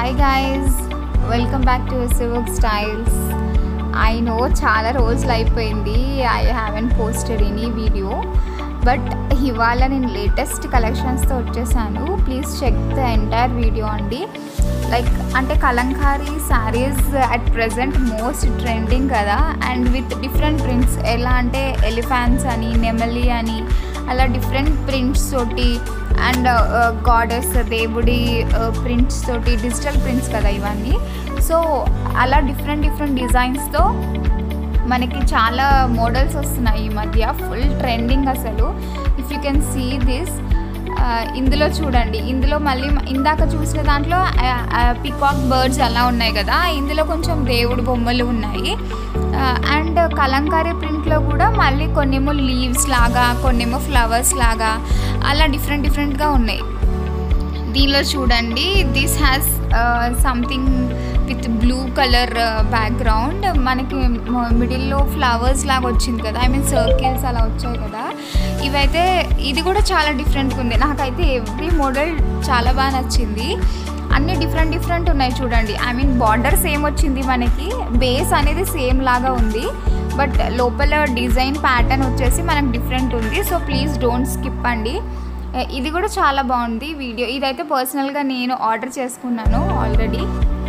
hi guys welcome back to Sivak styles I know చాలా రోజులు అయిపోయింది I haven't posted any video but ఇవాళ నేను లేటెస్ట్ కలెక్షన్స్తో వచ్చేసాను please check the entire video అండి లైక్ అంటే Kalamkari saris at present most trending కదా అండ్ విత్ డిఫరెంట్ ప్రింట్స్ ఎలా అంటే ఎలిఫాన్స్ అని నెమలి అని అలా డిఫరెంట్ ప్రింట్స్ తోటి అండ్ గాడెస్ దేవుడి ప్రింట్స్ తోటి డిజిటల్ ప్రింట్స్ కదా ఇవన్నీ సో అలా డిఫరెంట్ డిఫరెంట్ డిజైన్స్తో మనకి చాలా మోడల్స్ వస్తున్నాయి ఈ మధ్య ఫుల్ ట్రెండింగ్ అసలు if you can see this ఇందులో చూడండి ఇందులో మళ్ళీ ఇందాక చూసిన దాంట్లో పికాక్ బర్డ్స్ అలా ఉన్నాయి కదా ఇందులో కొంచెం దేవుడి బొమ్మలు ఉన్నాయి అండ్ కలంకారీ ప్రింట్లో కూడా మళ్ళీ కొన్నేమో లీవ్స్ లాగా కొన్నేమో ఫ్లవర్స్ లాగా అలా డిఫరెంట్ డిఫరెంట్గా ఉన్నాయి దీనిలో చూడండి this has something with blue colour background మనకి మిడిల్లో ఫ్లవర్స్ లాగా వచ్చింది కదా ఐ మీన్ సర్కిల్స్ అలా వచ్చాయి కదా ఇవైతే ఇది కూడా చాలా డిఫరెంట్గా ఉంది నాకైతే ఎవ్రీ మోడల్ చాలా బాగా నచ్చింది అన్ని డిఫరెంట్ డిఫరెంట్ ఉన్నాయి చూడండి ఐ మీన్ బార్డర్ సేమ్ వచ్చింది మనకి బేస్ అనేది సేమ్ లాగా ఉంది బట్ లోపల డిజైన్ ప్యాటర్న్ వచ్చేసి మనకు డిఫరెంట్ ఉంది సో ప్లీజ్ డోంట్ స్కిప్ అండి ఇది కూడా చాలా బాగుంది వీడియో ఇదైతే పర్సనల్గా నేను ఆర్డర్ చేసుకున్నాను already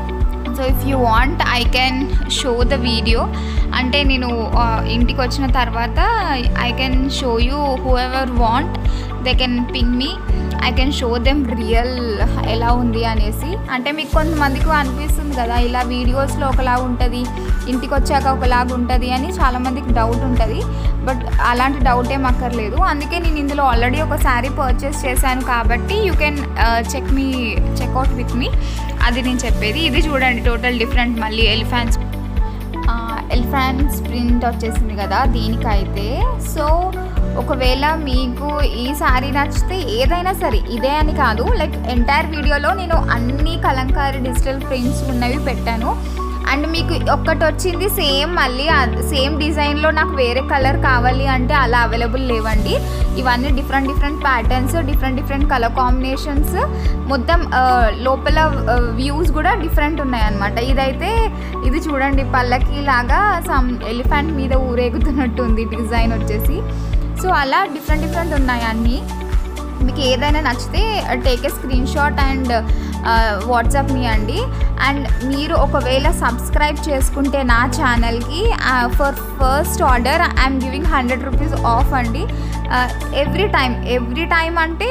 so if you want I can show the video అంటే నేను ఇంటికి వచ్చిన తర్వాత I can show you whoever want they can ping me I can show them real ఎలా ఉంది అనేసి అంటే మీకు కొంతమందికి అనిపిస్తుంది కదా ఇలా వీడియోస్లో ఒకలా ఉంటుంది ఇంటికి వచ్చాక ఒకలాగా ఉంటుంది అని చాలామందికి డౌట్ ఉంటుంది బట్ అలాంటి డౌట్ ఏం అక్కర్లేదు అందుకే నేను ఇందులో ఆల్రెడీ ఒక శారీ పర్చేస్ చేశాను కాబట్టి you can check me checkout with me అది నేను చెప్పేది ఇది చూడండి టోటల్ డిఫరెంట్ మళ్ళీ ఎలిఫాన్స్ ఎలిఫాన్స్ ప్రింట్ వచ్చేసింది కదా దీనికైతే సో ఒకవేళ మీకు ఈ శారీ నచ్చితే ఏదైనా సరే ఇదే అని కాదు లైక్ ఎంటైర్ వీడియోలో నేను అన్ని కలంకారీ డిజిటల్ ప్రింట్స్ ఉన్నవి పెట్టాను అండ్ మీకు ఒక్కటి వచ్చింది సేమ్ మళ్ళీ సేమ్ డిజైన్లో నాకు వేరే కలర్ కావాలి అంటే అలా అవైలబుల్ లేవండి ఇవన్నీ different different patterns different different colour combinations మొత్తం లోపల వ్యూస్ కూడా డిఫరెంట్ ఉన్నాయి అనమాట ఇదైతే ఇది చూడండి పల్లకి లాగా సమ్ ఎలిఫెంట్ మీద ఊరేగుతున్నట్టు ఉంది డిజైన్ వచ్చేసి సో అలా డిఫరెంట్ డిఫరెంట్ ఉన్నాయి అన్నీ మీకు ఏదైనా నచ్చితే take a screenshot and WhatsApp me అండి అండ్ మీరు ఒకవేళ సబ్స్క్రైబ్ చేసుకుంటే నా ఛానల్కి for first order I'm giving hundred rupees off అండి ఎవ్రీ టైం ఎవ్రీ టైం అంటే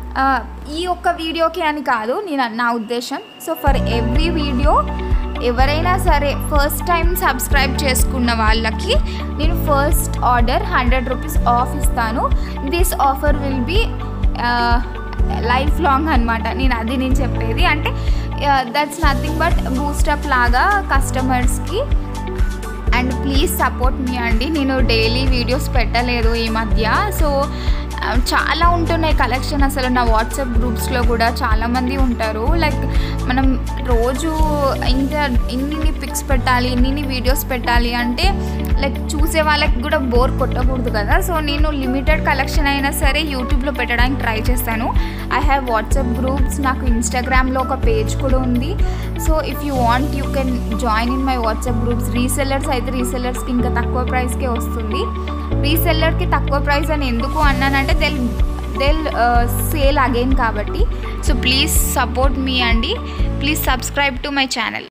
ఈ ఒక్క వీడియోకి అని కాదు నేను నా ఉద్దేశం సో ఫర్ ఎవ్రీ వీడియో ఎవరైనా సరే ఫస్ట్ టైం సబ్స్క్రైబ్ చేసుకున్న వాళ్ళకి నేను first order hundred rupees off ఇస్తాను this offer will be lifelong అనమాట నేను అది నేను చెప్పేది అంటే దట్స్ నథింగ్ బట్ బూస్టప్ లాగా కస్టమర్స్కి అండ్ ప్లీజ్ సపోర్ట్ మీ అండి నేను డైలీ వీడియోస్ పెట్టలేదు ఈ మధ్య సో చాలా ఉంటున్నాయి కలెక్షన్ అసలు నా వాట్సాప్ గ్రూప్స్లో కూడా చాలామంది ఉంటారు లైక్ మనం రోజు ఇంత ఇన్ని పిక్స్ పెట్టాలి ఇన్ని వీడియోస్ పెట్టాలి అంటే లైక్ చూసే వాళ్ళకి కూడా బోర్ కొట్టకూడదు కదా సో నేను లిమిటెడ్ కలెక్షన్ అయినా సరే యూట్యూబ్లో పెట్టడానికి ట్రై చేస్తాను ఐ హ్యావ్ వాట్సాప్ గ్రూప్స్ నాకు ఇన్స్టాగ్రామ్లో ఒక పేజ్ కూడా ఉంది so if you want you can join in my WhatsApp groups resellers అయితే రీసెల్లర్స్కి ఇంకా తక్కువ ప్రైస్కే వస్తుంది రీసెల్లర్కి తక్కువ ప్రైస్ అని ఎందుకు అన్నానంటే దెల్ దెల్ సేల్ అగైన్ కాబట్టి సో ప్లీజ్ సపోర్ట్ మీ అండి please subscribe to my channel